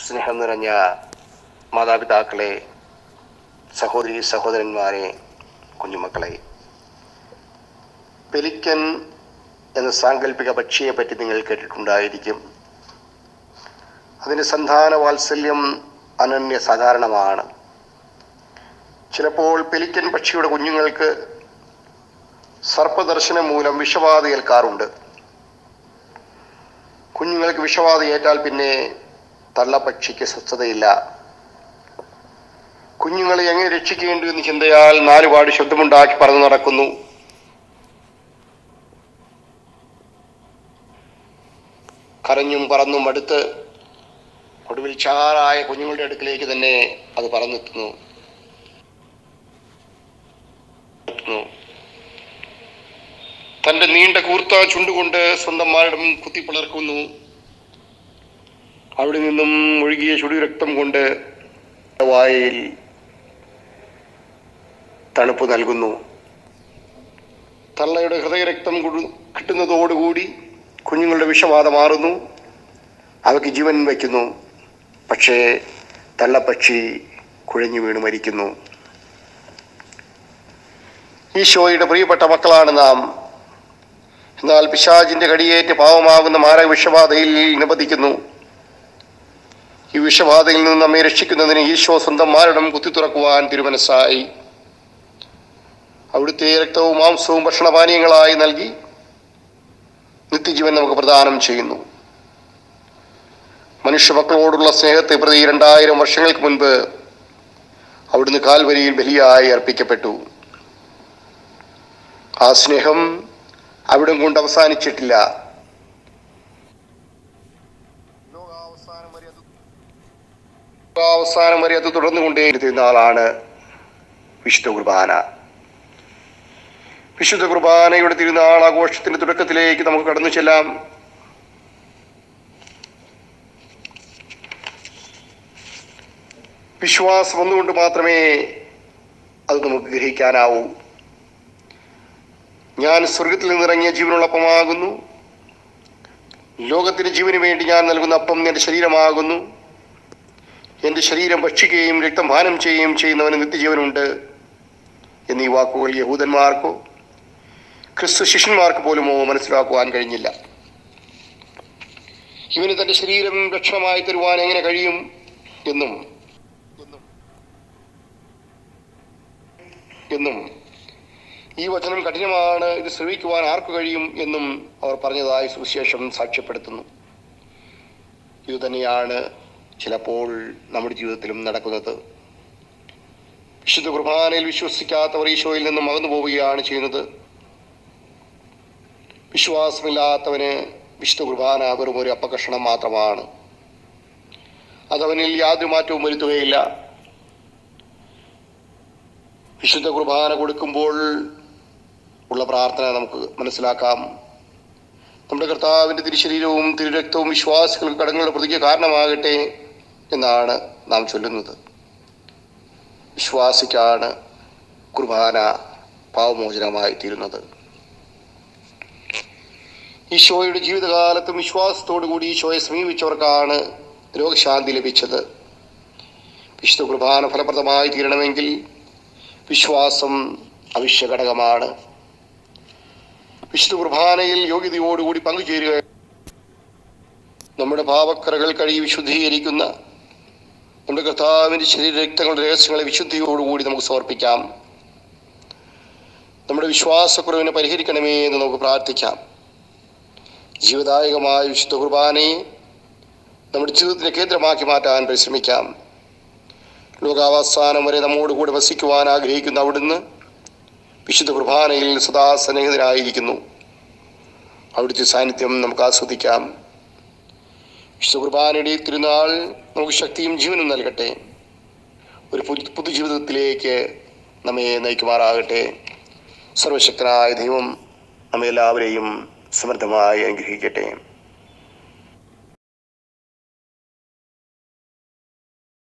സ്നേഹം നിറഞ്ഞ മാതാപിതാക്കളെ സഹോദരി സഹോദരന്മാരെ കുഞ്ഞുമക്കളെ പെലിക്കൻ എന്ന സാങ്കല്പിക പക്ഷിയെ പറ്റി നിങ്ങൾ കേട്ടിട്ടുണ്ടായിരിക്കും അതിൻ്റെ സന്താന വാത്സല്യം അനന്യ സാധാരണമാണ് ചിലപ്പോൾ പെലിക്കൻ പക്ഷിയുടെ കുഞ്ഞുങ്ങൾക്ക് സർപ്പദർശനം മൂലം വിഷബാധ ഏൽക്കാറുണ്ട് കുഞ്ഞുങ്ങൾക്ക് വിഷബാധ ഏറ്റാൽ പിന്നെ തള്ളപ്പക്ഷിക്ക് സ്വസ്ഥതയില്ല കുഞ്ഞുങ്ങളെ എങ്ങനെ രക്ഷിക്കേണ്ടു എന്ന് ചിന്തയാൽ നാലുപാട് ശബ്ദമുണ്ടാക്കി പറന്നു നടക്കുന്നു കരഞ്ഞും പറന്നും അടുത്ത് ഒടുവിൽ ചാറായ കുഞ്ഞുങ്ങളുടെ അടുക്കിലേക്ക് തന്നെ അത് പറന്നെത്തുന്നു എത്തുന്നു. തന്റെ നീണ്ട കൂർത്ത ചുണ്ടുകൊണ്ട് സ്വന്തം മാരടം കുത്തിപ്പിളർക്കുന്നു അവിടെ നിന്നും ഒഴുകിയ ചുടി രക്തം കൊണ്ട് വായിൽ തണുപ്പ് നൽകുന്നു തള്ളയുടെ ഹൃദയരക്തം കൊടു- കിട്ടുന്നതോടുകൂടി കുഞ്ഞുങ്ങളുടെ വിഷബാധ മാറുന്നു അവയ്ക്ക് ജീവൻ വയ്ക്കുന്നു പക്ഷേ തള്ളപ്പക്ഷി കുഴഞ്ഞു വീണ് മരിക്കുന്നു ഈശോയുടെ പ്രിയപ്പെട്ട മക്കളാണ് നാം എന്നാൽ പിശാചിന്റെ കടിയേറ്റ് പാവമാകുന്ന മാരക വിഷബാധയിൽ നിബന്ധിക്കുന്നു ഈ വിഷബാധയിൽ നിന്ന് നമ്മെ രക്ഷിക്കുന്നതിന് ഈശോ സ്വന്തം മാരടം കുത്തിത്തുറക്കുവാൻ തിരുമനസ്സായി അവിടുത്തെ രക്തവും മാംസവും ഭക്ഷണപാനീയങ്ങളായി നൽകി നിത്യജീവൻ നമുക്ക് പ്രദാനം ചെയ്യുന്നു മനുഷ്യമക്കളോടുള്ള സ്നേഹത്തെ പ്രതി രണ്ടായിരം വർഷങ്ങൾക്ക് മുൻപ് അവിടുന്ന് കാൽവരിയിൽ ബലിയായി അർപ്പിക്കപ്പെട്ടു ആ സ്നേഹം അവിടം കൊണ്ട് അവസാനിച്ചിട്ടില്ല അവസാനം വരെ അത് തുടർന്നുകൊണ്ടേയിരുന്ന ആളാണ് വിശുദ്ധ കുർബാന വിശുദ്ധ കുർബാനയുടെ തിരുനാൾ ആഘോഷത്തിന്റെ തുടക്കത്തിലേക്ക് നമുക്ക് കടന്നു ചെല്ലാം വിശ്വാസം ഒന്നുകൊണ്ട് മാത്രമേ അത് നമുക്ക് ഗ്രഹിക്കാനാവൂ ഞാൻ സ്വർഗത്തിൽ നിന്നിറങ്ങിയ ജീവനുള്ളപ്പമാകുന്നു ലോകത്തിന് ജീവന് വേണ്ടി ഞാൻ നൽകുന്ന അപ്പം എൻ്റെ ശരീരമാകുന്നു എൻ്റെ ശരീരം ഭക്ഷിക്കുകയും രക്തം പാനം ചെയ്യുകയും ചെയ്യുന്നവന് നിത്യജീവനുണ്ട് എന്നീ വാക്കുകൾ യഹൂദന്മാർക്കോ ക്രിസ്തു ശിഷ്യന്മാർക്ക് പോലുമോ മനസ്സിലാക്കുവാൻ കഴിഞ്ഞില്ല ഇവന് തൻ്റെ ശരീരം രക്ഷണമായി തരുവാൻ എങ്ങനെ കഴിയും എന്നും എന്നും ഈ വചനം കഠിനമാണ് ഇത് ശ്രമിക്കുവാൻ ആർക്കു കഴിയും എന്നും അവർ പറഞ്ഞതായി സുവിശേഷം സാക്ഷ്യപ്പെടുത്തുന്നു ഇത് തന്നെയാണ് ചിലപ്പോൾ നമ്മുടെ ജീവിതത്തിലും നടക്കുന്നത് വിശുദ്ധ കുർബാനയിൽ വിശ്വസിക്കാത്തവർ ഈശോയിൽ നിന്നും അകന്നു പോവുകയാണ് ചെയ്യുന്നത് വിശ്വാസമില്ലാത്തവന് വിശുദ്ധ കുർബാന വെറും ഒരു അപകർഷണം മാത്രമാണ് അതവനിൽ യാതൊരു മാറ്റവും വരുത്തുകയില്ല വിശുദ്ധ കുർബാന കൊടുക്കുമ്പോൾ ഉള്ള പ്രാർത്ഥന നമുക്ക് മനസ്സിലാക്കാം നമ്മുടെ കർത്താവിൻ്റെ തിരുശരീരവും തിരുരക്തവും വിശ്വാസികൾക്ക് കടങ്ങളുടെ പ്രതിക്ക് കാരണമാകട്ടെ എന്നാണ് നാം ചൊല്ലുന്നത് വിശ്വാസിക്കാണ് കുർബാന പാവമോചനമായി തീരുന്നത് ഈശോയുടെ ജീവിതകാലത്തും വിശ്വാസത്തോടു കൂടി ഈശോയെ സമീപിച്ചവർക്കാണ് രോഗശാന്തി ലഭിച്ചത് വിശുദ്ധ കുർബാന ഫലപ്രദമായി തീരണമെങ്കിൽ വിശ്വാസം അവശ്യ ഘടകമാണ് വിശുദ്ധ കുർബാനയിൽ യോഗ്യതയോടുകൂടി പങ്കുചേരുക നമ്മുടെ പാപക്കറകൾ കഴുകി വിശുദ്ധീകരിക്കുന്ന നമ്മുടെ കർത്താവിൻ്റെ ശരീര രക്തങ്ങളുടെ രഹസ്യങ്ങളെ വിശുദ്ധിയോടുകൂടി നമുക്ക് സമർപ്പിക്കാം നമ്മുടെ വിശ്വാസക്കുറവിനെ പരിഹരിക്കണമേ എന്ന് നമുക്ക് പ്രാർത്ഥിക്കാം ജീവദായകമായ വിശുദ്ധ കുർബാനയെ നമ്മുടെ ജീവിതത്തിന്റെ കേന്ദ്രമാക്കി മാറ്റാൻ പരിശ്രമിക്കാം ലോകാവസാനം വരെ നമ്മോടുകൂടി വസിക്കുവാൻ ആഗ്രഹിക്കുന്ന അവിടുന്ന് വിശുദ്ധ കുർബാനയിൽ സദാ സന്നിഹിതനായിരിക്കുന്നു അവിടുത്തെ സാന്നിധ്യം നമുക്ക് ആസ്വദിക്കാം വിശുദ്ധ കുർബാനയുടെ ഈ തിരുനാൾ നമുക്ക് ശക്തിയും ജീവനും നൽകട്ടെ ഒരു പുതു പുതുജീവിതത്തിലേക്ക് നമ്മെ നയിക്കുമാറാകട്ടെ സർവശക്തനായ ദൈവം നമ്മെ എല്ലാവരെയും സമൃദ്ധമായി അനുഗ്രഹിക്കട്ടെ